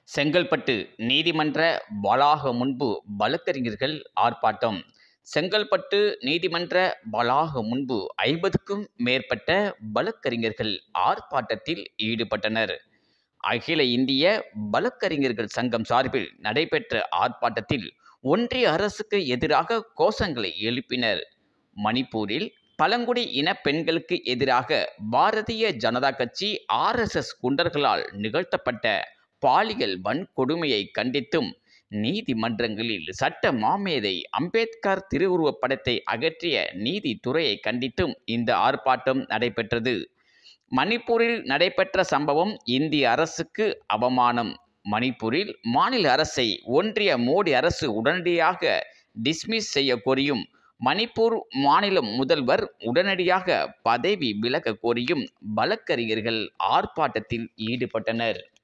செங்கல்பட்டு நீதிமன்ற வளாகம் முன்பு வழக்கறிஞர்கள் ஆர்ப்பாட்டம் செங்கல்பட்டு நீதிமன்ற வளாகம் முன்பு ஐம்பதுக்கும் மேற்பட்ட வழக்கறிஞர்கள் ஆர்ப்பாட்டத்தில் ஈடுபட்டனர் அகில இந்திய வழக்கறிஞர்கள் சங்கம் சார்பில் நடைபெற்ற ஆர்ப்பாட்டத்தில் ஒன்றிய அரசுக்கு எதிராக கோஷங்களை எழுப்பினர் மணிப்பூரில் பழங்குடி இன பெண்களுக்கு எதிராக பாரதிய ஜனதா கட்சி ஆர்எஸ்எஸ் குண்டர்களால் நிகழ்த்தப்பட்ட பாலியல் வன்கொடுமையை கண்டித்தும் நீதிமன்றங்களில் சட்ட மாமேதை அம்பேத்கர் திருவுருவப் படத்தை அகற்றிய நீதித்துறையை கண்டித்தும் இந்த ஆர்ப்பாட்டம் நடைபெற்றது மணிப்பூரில் நடைபெற்ற சம்பவம் இந்திய அரசுக்கு அவமானம் மணிப்பூரில் மாநில அரசை ஒன்றிய மோடி அரசு உடனடியாக டிஸ்மிஸ் செய்ய கோரியும் மணிப்பூர் மாநில முதல்வர் உடனடியாக பதவி விலக கோரியும் வழக்கறிஞர்கள் ஆர்ப்பாட்டத்தில் ஈடுபட்டனர்